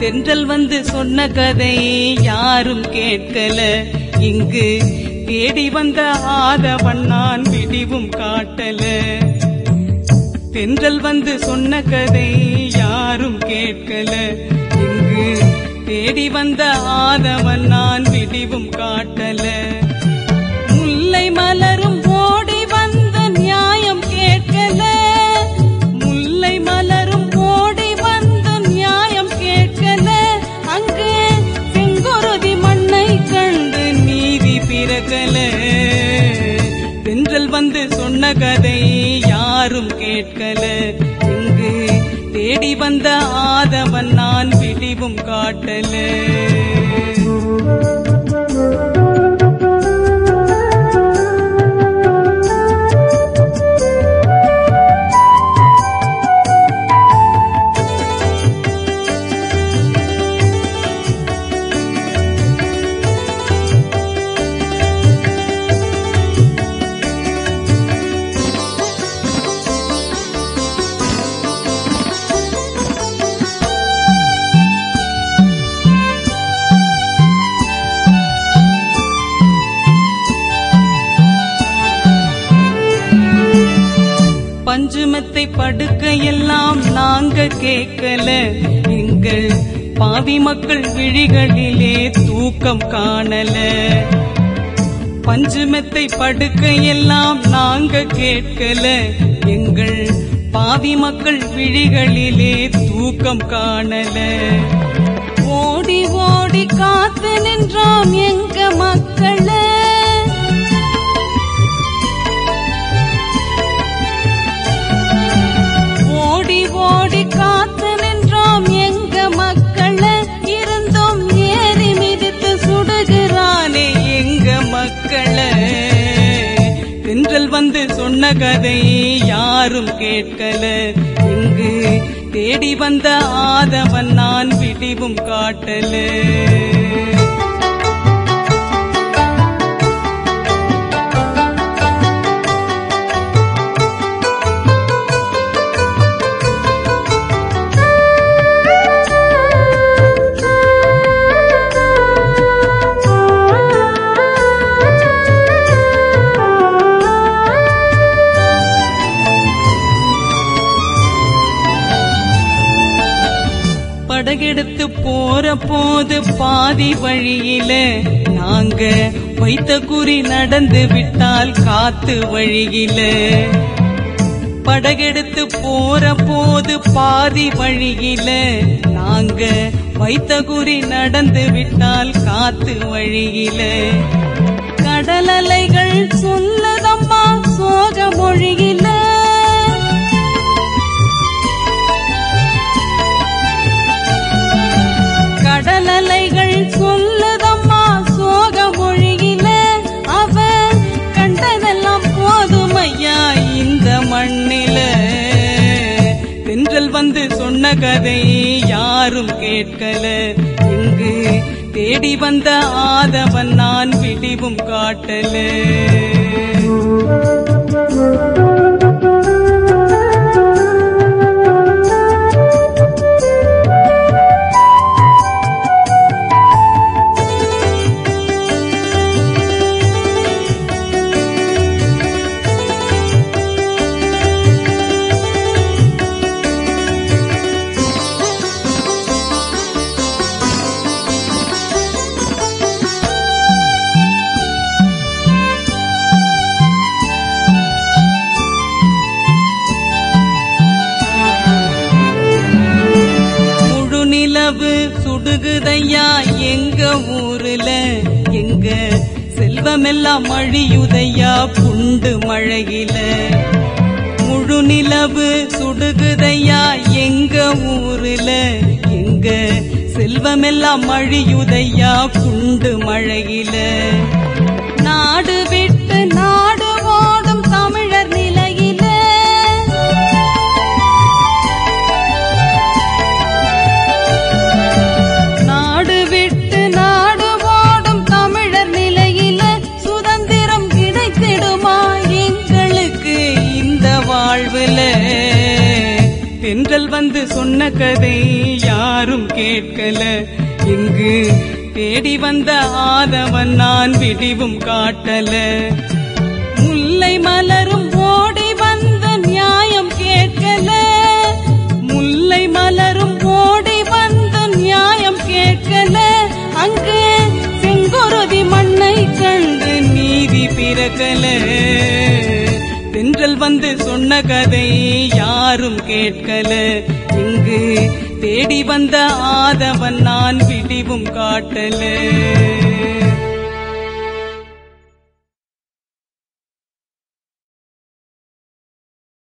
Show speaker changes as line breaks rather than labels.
தென்றல் வந்து சொன்ன கதை யாரும் கேட்கல இங்கு தேடி வந்த ஆதவன் நான் விடிவும் காட்டல தென்றல் வந்து சொன்ன கதை யாரும் கேட்கல இங்கு தேடி வந்த ஆதவன் நான் விடிவும் காட்டல முல்லை மலரும் ஓடி வந்த நியாயம் கேட்கல முல்லை மலரும் ஓடி வந்த நியாயம் கேட்கல அங்கு செங்குருதி மண்ணை கண்டு நீதி பிறக்கல தென்றல் வந்து சொன்ன கதை யாரும் கேட்கல இங்கு தேடி வந்த ஆதவன் நான் விடிவும் காட்டல பஞ்சுமத்தை படுக்கையெல்லாம் நாங்க கேட்கல எங்கள் பாவி மக்கள் விழிகளிலே தூக்கம் காணல பஞ்சுமெத்தை படுக்கையெல்லாம் நாங்க கேட்கல எங்கள் பாவி மக்கள் விழிகளிலே தூக்கம் காணல ஓடி ஓடி காத்து நின்றோம் எங்க மக்களே ஓடி ஓடி காத்து நின்றோம் எங்க மக்கள இருந்தும் ஏறி மிதித்து சுடுகிறானே எங்க மக்கள தென்றல் வந்து சொன்ன கதை யாரும் கேட்கல இங்கு தேடி வந்த ஆதவன் நான் விடிவும் காட்டல படகெடுத்து போற போது பாதி வழியில நாங்க வைத்த குறி நடந்து விட்டால் காத்து வழியில படகெடுத்து போற போது பாதி வழியில நாங்க வைத்த குறி நடந்து விட்டால் காத்து வழியில கடலலைகள் சொல்லதம்மா சோக மொழியில கடலலைகள் சொல்லுதம்மா சோக மொழியில அவ கண்டதெல்லாம் போதுமையா இந்த மண்ணில தென்றல் வந்து சொன்ன கதை யாரும் கேட்கல இங்கு தேடி வந்த ஆதவன் நான் விடிவும் காட்டல முழு நிலவு சுடுகுதையா எங்க ஊருல எங்க செல்வமெல்லாம் அழியுதையா புண்டு மழையில முழு நிலவு சுடுகுதையா எங்க ஊருல எங்க செல்வமெல்லாம் அழியுதையா புண்டு மழையில நாடு விட்டு நாடு ஓடும் தமிழர் நிலையில நாடு விட்டு நாடு ஓடும் தமிழர் நிலையில சுதந்திரம் கிடைத்திடுமா எங்களுக்கு இந்த வாழ்வுல தென்றல் வந்து சொன்ன கதை யாரும் கேட்கல இங்கு தேடி வந்த ஆதவன் நான் விடிவும் காட்டல முல்லை மலரும் ஓடி வந்த நியாயம் கேட்கல முல்லை மலரும் ஓடி வந்த நியாயம் கேட்கல அங்கு செங்குருதி மண்ணை கண்டு நீதி பிறக்கல தென்றல் வந்து சொன்ன கதை யாரும் கேட்கல இங்கு தேடி வந்த ஆதவன் நான் விடிவும் காட்டல